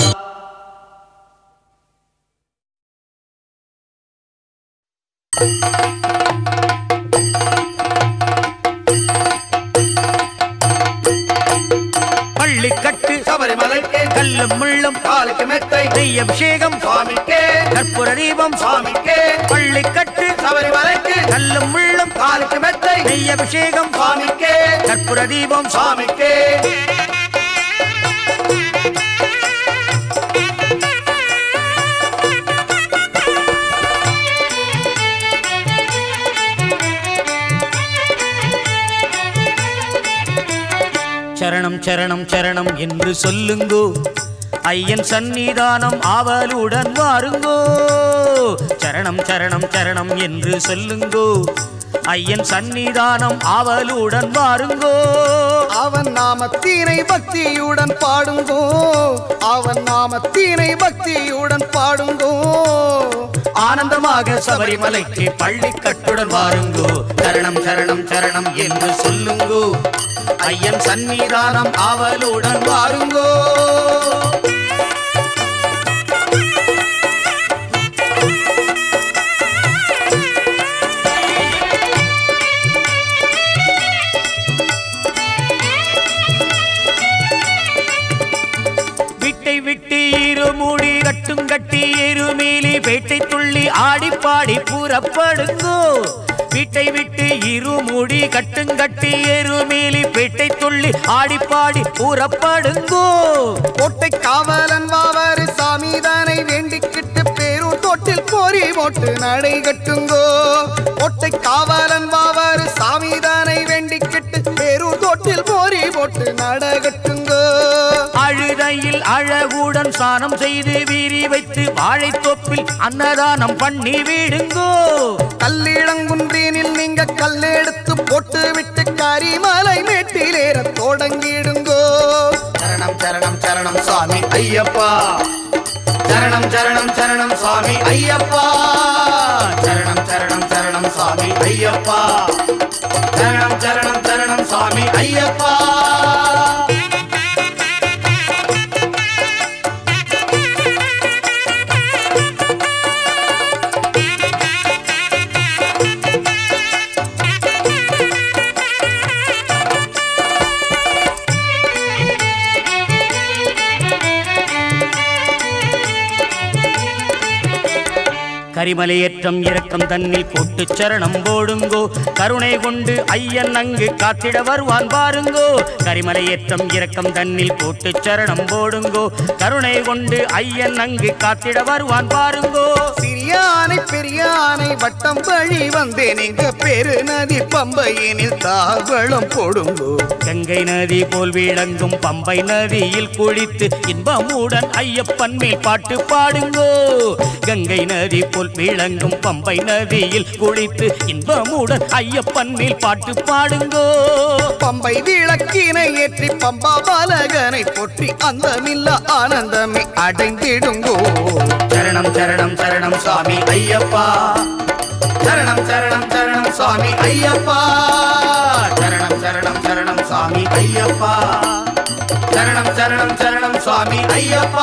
பள்ளிக்கட்டு சபரிமலைக்கு கல்லும் முள்ளும் காலுக்கு மெத்தை நெய் அபிஷேகம் சுவாமிக்கே கற்பூர தீபம் சுவாமிக்கே பள்ளிக்கட்டு சபரிமலைக்கு கல்லும் முள்ளும் காலுக்கு மெத்தை நெய் அபிஷேகம் சுவாமிக்கே கற்பூர தீபம் சுவாமிக்கே சரணம் சரணம் சரணம் என்று சொல்லுங்கோ ஐயன் சந்நிதானம் ஆவலுடன் வாருங்கோ சரணம் சரணம் சரணம் என்று சொல்லுங்கோ ஐயன் சந்நிதானம் ஆவலுடன் வாருங்கோ அவன் நாமத்தீனை பக்தியுடன் பாடுங்கோ அவன் நாமத்தீனை பக்தியுடன் பாடுங்கோ ஆனந்தமாக சபரிமலைக்கு பள்ளிக்கட்டுடன் வாருங்கோ சரணம் சரணம் சரணம் என்று சொல்லுங்கோ ஐயன் சந்நிதானம் ஆவலுடன் வாருங்கோ விட்டை விட்டு இரு மூடி கட்டும் கட்டி எருமேலி பேட்டை துள்ளி ஆடி பாடி புறப்படுங்கோ வீட்டை விட்டு இரு மூடி கட்டும் கட்டி எருமேலி பேட்டை துள்ளி ஆடி பாடி புறப்படுங்கோ கோட்டை காவலன் வாவாறு சாமிதானை வேண்டிக்கிட்டு பேரூர் தோட்டில் போரி போட்டு நடை கட்டுங்கோ கோட்டை காவலன் வாவாறு சாமிதானை வேண்டிக்கிட்டு பேரூர் தோட்டில் போரி போட்டு நட கட்டுங்கோ அழுதையில் அழகுடன் சானம் செய்து வீரி வைத்து வாழைத்தோப்பில் அன்னதானம் பண்ணி விடுங்கோ கல்லிடங்குன்றீனில் நீங்க கல்லெடுத்து போட்டு விட்டு கரிமலை மேட்டிலேற தொடங்கிடுங்கோ சரணம் சரணம் சரணம் சுவாமி ஐயப்பா சரணம் சரணம் சரணம் சுவாமி ஐயப்பா சரணம் சரணம் சரணம் சுவாமி ஐயப்பா சரணம் சரணம் சரணம் சுவாமி ஐயப்பா கரிமலையேற்றம் இறக்கம் தன்னில் போட்டு சரணம் போடுங்கோ கருணை கொண்டு ஐயன் அங்கு காத்திட வருவான் பாருங்கோ கரிமலையேற்றம் இறக்கம் தன்னில் போட்டு சரணம் போடுங்கோ கருணை கொண்டு ஐயன் அங்கு காத்திட வருவான் பாருங்கோ சிறியானை பெரியானை வட்டம் வழி வந்தேன் எங்க பெரு நதி பம்பையினில் தாவளம் போடுங்கோ கங்கை நதி போல் விளங்கும் பம்பை நதியில் குளித்து இன்பமுடன் ஐயப்பன் மேல் பாட்டு பாடுங்கோ கங்கை நதி போல் விளங்கும் பம்பை நதியில் குளித்து இன்பமுடன் ஐயப்பன் மேல் பாட்டு பாடுங்கோ பம்பை விளக்கினை ஏற்றி பம்பா பாலகனை போற்றி அந்தமில்ல ஆனந்தமே அடைந்திடுங்கோ சரணம் சரணம் சரணம் சுவாமி ஐயப்பா சரணம் சரணம் சரணம் சுவாமி ஐயப்பா சரணம் சரணம் சரணம் சுவாமி ஐயப்பா சரணம் சரணம் சரணம் சுவாமி ஐயப்பா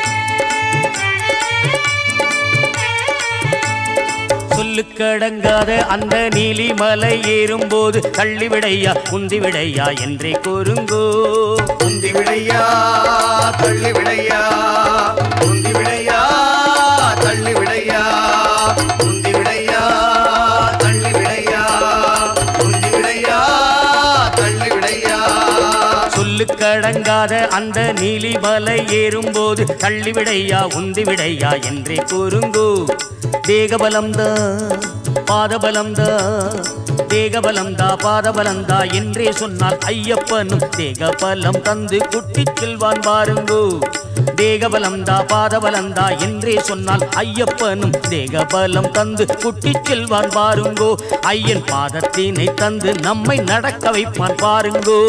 சொல்லுக்கடங்காத அந்த நீலிமலை ஏறும்போது தள்ளி விடையா குந்தி விடையா என்றே கூறுங்கோ உந்தி விடையா தள்ளி விடையா உந்தி விடையா தள்ளி விடையா உந்தி விடையா தள்ளி விடையா உந்தி விடையா தள்ளி விடையா சொல்லுக்கடங்காத அந்த நீலிமலை ஏறும்போது தள்ளி விடையா உந்தி விடையா என்றே கூறுங்கோ தேகபலம்தா பாதபலம்தா தேகபலம்தா பாதபலம்தா என்றே சொன்னால் ஐயப்பனும் தேகபலம் தந்து குட்டிச் செல்வான் பாருங்கோ தேகபலம்தா பாதபலம்தா என்றே சொன்னால் ஐயப்பனும் தேகபலம் தந்து குட்டிச் செல்வான் பாருங்கோ ஐயன் பாதத்தினை தந்து நம்மை நடக்க வைப்பான் பாருங்கோ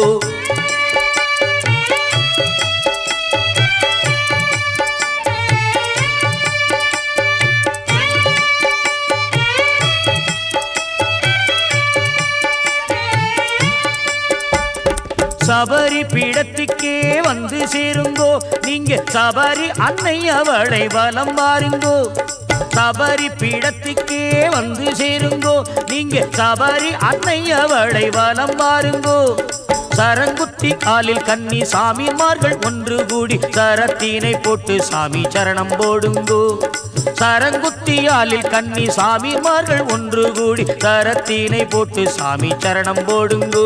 சபரி பீடத்துக்கே வந்து சேருங்கோ நீங்க சபரி அன்னை அவளை வலம் பாருங்கோ சபரி பீடத்துக்கே வந்து சேருங்கோ நீங்க சபரி அன்னை அவளை வலம் பாருங்கோ சரங்குத்தி காலில் கன்னி சாமிமார்கள் ஒன்று கூடி சரத்தினை போட்டு சாமி சரணம் போடுங்கோ சரங்குத்தியாலில் கன்னி சாமிமார்கள் ஒன்று கூடி சரத்தினை போட்டு சாமி சரணம் போடுங்கோ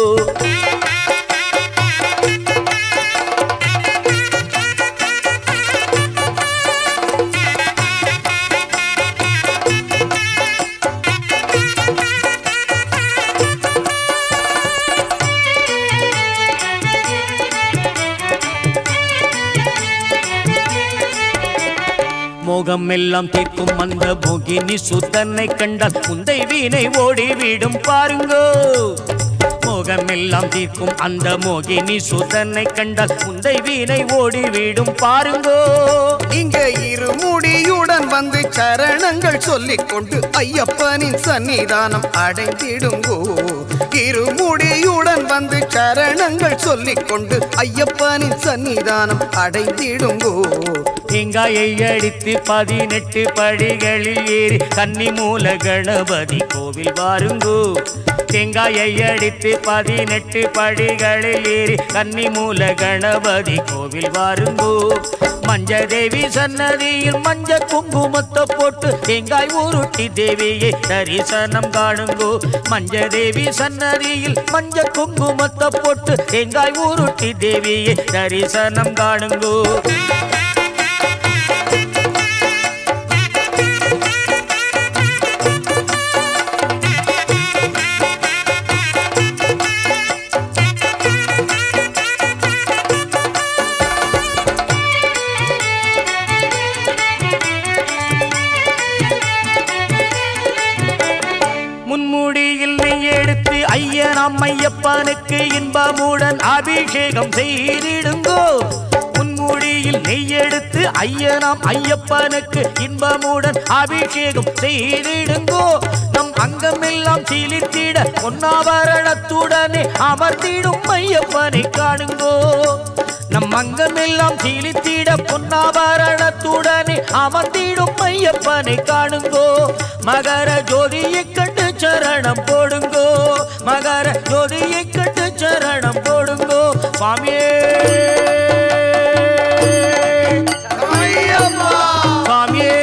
மோகம் எல்லாம் தீர்க்கும் அந்த மோகினி சுத்தனை கண்டால் முந்தை வீணை ஓடிவிடும் பாருங்கோ மோகம் எல்லாம் தீர்க்கும் அந்த மோகினி சுத்தனை கண்டால் முந்தை வீணை ஓடிவிடும் பாருங்கோ இங்க இருமுடியுடன் வந்து சரணங்கள் சொல்லிக் கொண்டு ஐயப்பனின் சன்னிதானம் அடைந்திடுங்கோ இருமுடியுடன் வந்து சரணங்கள் சொல்லிக் கொண்டு ஐயப்பனின் சன்னிதானம் அடைந்திடுங்கோ தேங்காயை அடித்து பதினெட்டு படிகளில் ஏறி கன்னி மூல கணபதி கோவில் வாருங்கோ தேங்காயை அடித்து பதினெட்டு படிகளில் ஏறி கன்னி மூல கணபதி கோவில் வாருங்கோ மஞ்ச தேவி சன்னதியில் மஞ்ச குங்குமத்தை போட்டு தேங்காய் உருட்டி தேவியை தரிசனம் காணுங்கோ மஞ்ச தேவி சன்னதியில் மஞ்ச குங்குமத்தை போட்டு தேங்காய் உருட்டி தேவியை தரிசனம் காணுங்கோ முன்முடியில் நெய் எடுத்து ஐயனாம் ஐயப்பனுக்கு இன்பமுடன் அபிஷேகம் செய்திடுங்கோ முன்முடியில் நெய் எடுத்து ஐயனாம் ஐயப்பனுக்கு இன்பமுடன் அபிஷேகம் செய்திடுங்கோ நம் அங்கமெல்லாம் சீலித்திட பொன்னாபரணத்துடனே அமர்ந்திடும் ஐயப்பனை காணுங்கோ நம் அங்கமெல்லாம் சீலித்திட பொன்னாபரணத்துடனே அமர்ந்திடும் ஐயப்பனை காணுங்கோ மகர ஜோதியை கண்டு சரணம் போடுங்கோ மகர ஜோதியை கண்டு சரணம் போடுங்கோ சுவாமியே ஐயப்பா சுவாமியே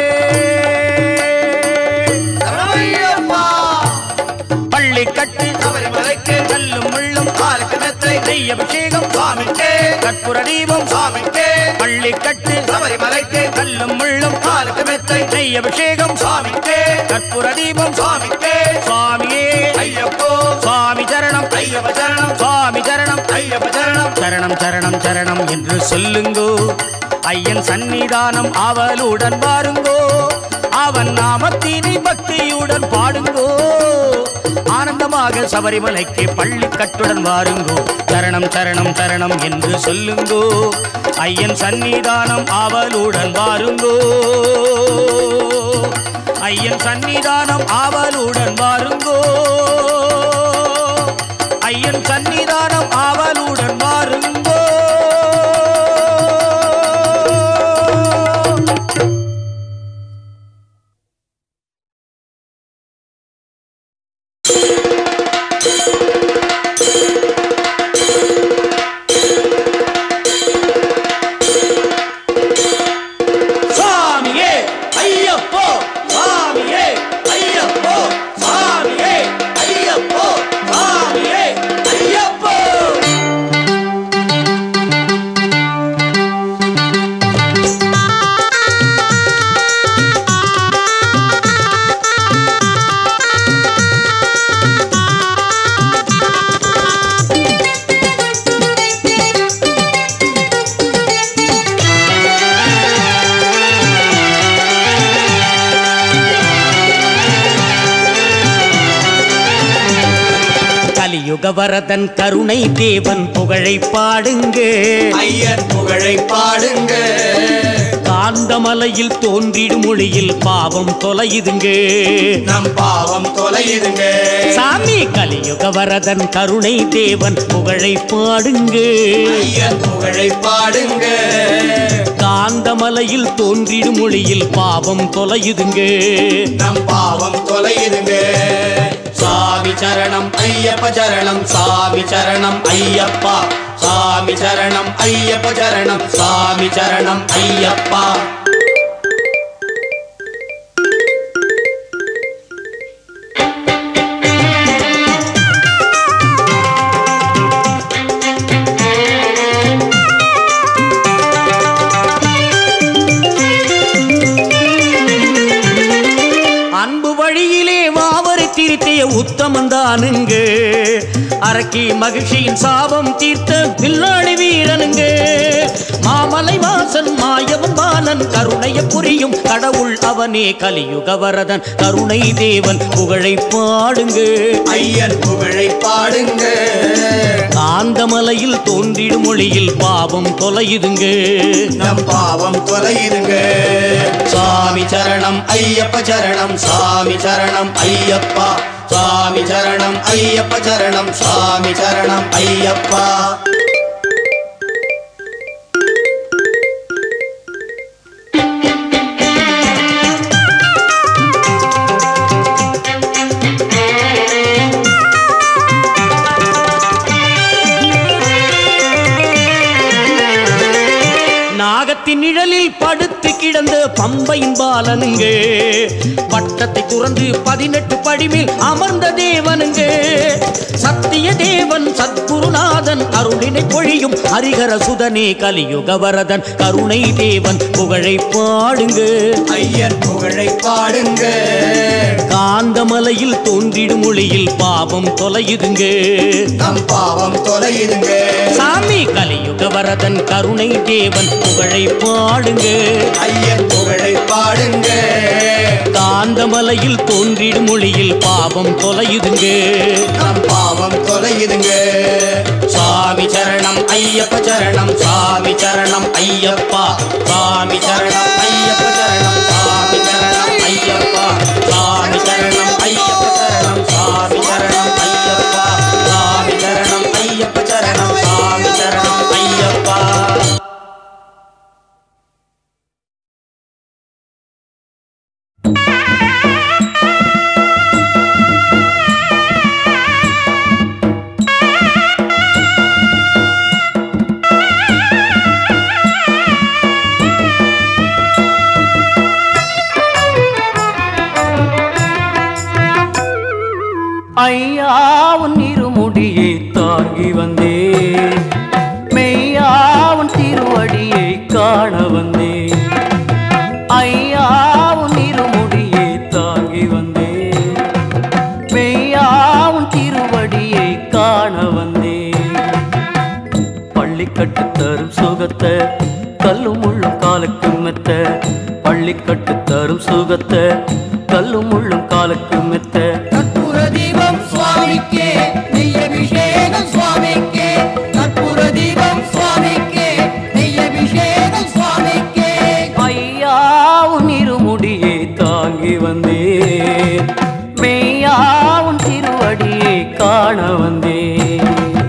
ஐயப்பா பள்ளி கட்டு சபரிமலைக்கு கல்லும் முள்ளும் காலுக்கு மெத்தை நெய் அபிஷேகம் சுவாமிக்கே கற்பூர தீபம் சுவாமிக்கே பள்ளி கட்டு சபரிமலைக்கு கல்லும் முள்ளும் காலுக்கு மெத்தை நெய் அபிஷேகம் சுவாமிக்கே கற்பூர தீபம் சுவாமிக்கே சுவாமியே ஐயப்போ சுவாமி சரணம் ஐயப்ப சரணம் சுவாமி சரணம் ஐயப்ப சரணம் சரணம் சரணம் சரணம் என்று சொல்லுங்கோ ஐயன் சந்நிதானம் அவளுடன் பாருங்கோ அவன் நாமத்தினை பக்தியுடன் பாடுங்கோ ஆனந்தமாக சபரிமலைக்கு பள்ளி கட்டுடன் வாருங்கோ சரணம் சரணம் சரணம் என்று சொல்லுங்கோ ஐயன் சந்நிதானம் அவளுடன் வாருங்கோ ஐயன் சந்நிதானம் ஆவலுடன் வாருங்கோ ஐயன் சந்நிதானம் ஆவலுடன் வாருங்கோ கலியுக வரதன் கருணை தேவன் புகழை பாடுங்க ஐயன் புகழை பாடுங்க காந்தமலையில் தோன்றிடும் மொழியில் பாவம் தொலையுதுங்க நம் பாவம் தொலையுதுங்க சாமி கலியுக வரதன் கருணை தேவன் புகழை பாடுங்க ஐயன் புகழை பாடுங்க காந்தமலையில் தோன்றிடும் மொழியில் பாவம் தொலையுதுங்க நம் பாவம் தொலையுதுங்க சாமி சரணம் ஐயப்ப சரணம் சாமி சரணம் ஐயப்பா சாமி சரணம் ஐயப்ப சரணம் சாமி சரணம் ஐயப்பா அன்பு வழியிலே வாவரை திருத்திய உத்தமந்தானுங்க அரக்கி மகிழ்ச்சியின் சாபம் தீர்த்த வில்லாளி வீரனுங்க மாமலை வாசன் மாயவன் பாலன் கருணைய புரியும் கடவுள் அவனே கலியுக வரதன் கருணை தேவன் புகழை பாடுங்க ஐயன் புகழை பாடுங்க காந்தமலையில் தோன்றிடும் மொழியில் பாவம் தொலையுதுங்க நம் பாவம் தொலையுதுங்க சாமி சரணம் ஐயப்ப சரணம் சாமி சரணம் ஐயப்பா சாமி சரணம் ஐயப்ப சரணம் சாமி சரணம் ஐயப்பா நாகத்தின் நிழலில் படுத்து கிடந்த பம்பையின் பாலனுங்க பட்டத்தை துறந்து பதினெட்டு படிமேல் அமர்ந்த தேவனுங்க சத்திய தேவன் சத்குருநாதன் அருளினை பொழியும் ஹரிகர சுதனே கலியுக வரதன் கருணை தேவன் புகழை பாடுங்க ஐயன் புகழை பாடுங்க காந்தமலையில் தோன்றிடும் மொழியில் பாவம் தொலையுதுங்க நம் பாவம் தொலையுதுங்க சாமி கலியுக வரதன் கருணை தேவன் புகழை பாடுங்க ஐயன் புகழை பாடுங்க காந்தமலையில் தோன்றிடும் மொழியில் பாவம் தொலையுதுங்க நம் பாவம் தொலையுதுங்க சாமி சரணம் ஐயப்ப சரணம் சாமி சரணம் ஐயப்பா சாமி சரணம் ஐயப்ப சரணம் சாமி சரணம் ஐயப்பா சாமி சரணம் ஐயப்ப சரணம் சாமி சரணம் ஐயப்பா சாமி சரணம் ஐயப்ப சரணம் சாமி சரணம் ஐயப்பா ஐயா உன் இருமுடியை தாங்கி வந்தேன் மெய்யா உன் திருவடியை காண வந்தேன் ஐயா உன் இருமுடியை தாங்கி வந்தேன் மெய்யா உன் திருவடியை காண வந்தேன் பள்ளிக்கட்டு தரும் சுகத்தை கல்லும் முள்ளும் காலுக்கு மெத்த பள்ளிக்கட்டு தரும் சுகத்தை கல்லும் முள்ளும் காலுக்கு மெத்த கற்பூர தீபம் சுவாமிக்கே நெய் அபிஷேகம் சுவாமிக்கே கற்பூர தீபம் சுவாமிக்கே நெய் அபிஷேகம் சுவாமிக்கே ஐயா உன் இருமுடியை தாங்கி வந்தேன் மெய்யா உன் திருவடியை காண வந்தேன்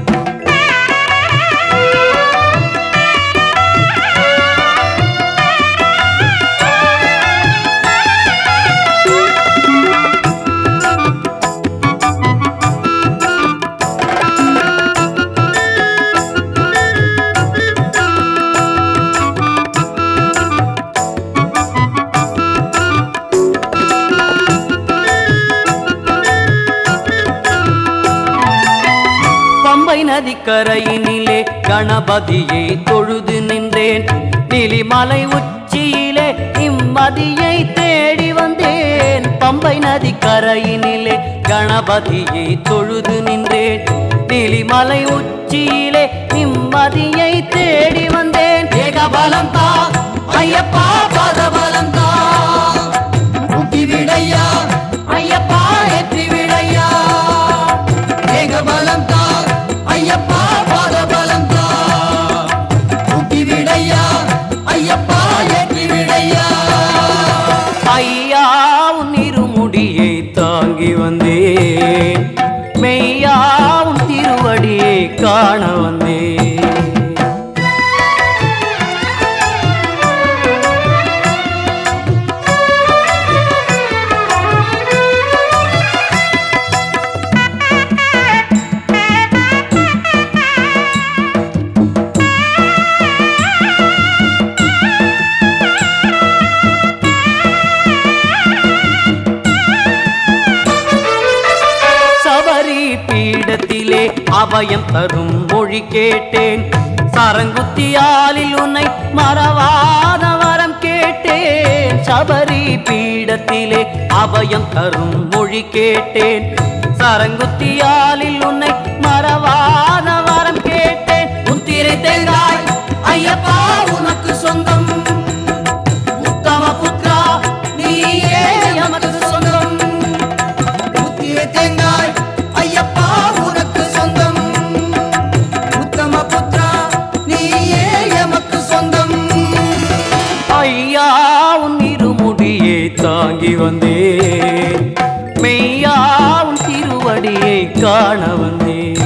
பம்பை நதிக்கரையினிலே கணபதியை தொழுது நின்றேன் நிலிமலை உச்சியிலே இம்மதியை தேடி வந்தேன் பம்பை நதிக்கரையினிலே கணபதியை தொழுது நின்றேன் நிலிமலை உச்சியிலே நிம்மதியை தேடி வந்தேன் ஏகபலம் தா ஐயப்பா பாதபலம் தா முக்கி விடையா ஐயப்பா ஏற்றி விடையா ஏகபலம் தா வந்தேன் மெய்யாவும் திருவடியை காண வந்தேன் சபரி பீடத்திலே அபயம் தரும் மொழி கேட்டேன் சரங்குத்தியாலில் உன்னை மறவாத வரம் கேட்டேன் சபரி பீடத்திலே அபயம் தரும் மொழி கேட்டேன் சரங்குத்தியாலில் உன்னை மறவாத வரம் கேட்டேன் உத்திரை தேங்காய் ஐயப்பா உனக்கு சொந்தம் உத்தம புத்ரா நீயே எமக்கு சொந்தம் முத்திரை தேங்காய் ஐயப்பா உனக்கு சொந்தம் உத்தம புத்ரா நீயே எமக்கு சொந்தம் ஐயா உன் இருமுடியை தாங்கி வந்தேன் மெய்யா உன் திருவடியை காண வந்தேன்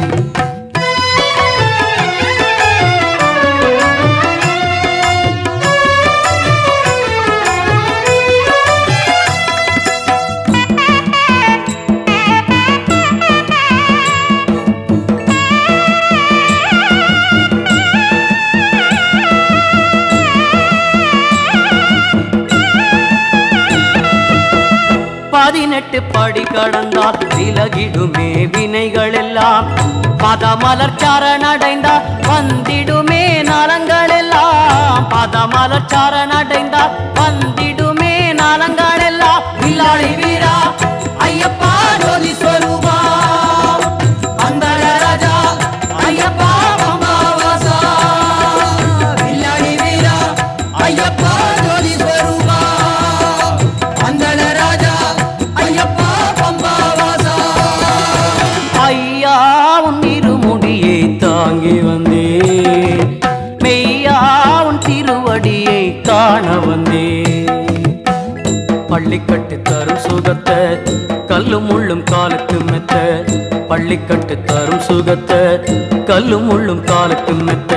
பதினெட்டு படி கடந்தால் விலகிடுமே வினைகள் எல்லாம் பதமலர் சரணடைந்தால் வந்திடுமே நலங்கள் எல்லாம் பதமலர் சரணடைந்தால் வந்திடுமே நலங்கள் எல்லாம் வில்லாளி வீரா ஐயப்பா ஜோதி ஸ்வரூபா அந்தர ராஜா ஐயப்பா பம்பாவாசா வில்லாளி வீரா ஐயப்பா ஜோதி ஸ்வரூபா அந்தன ராஜா ஐயப்பா பம்பாவாசா ஐயா உன் இருமுடியை தாங்கி வந்தேன் மெய்யா உன் திருவடியை காண வந்தேன் பள்ளிக்கட்டு தரும் சுகத்தை கல்லும் முள்ளும் காலுக்கு மெத்த பள்ளிக்கட்டு தரும் சுகத்தை கல்லும் முள்ளும் காலுக்கு மெத்த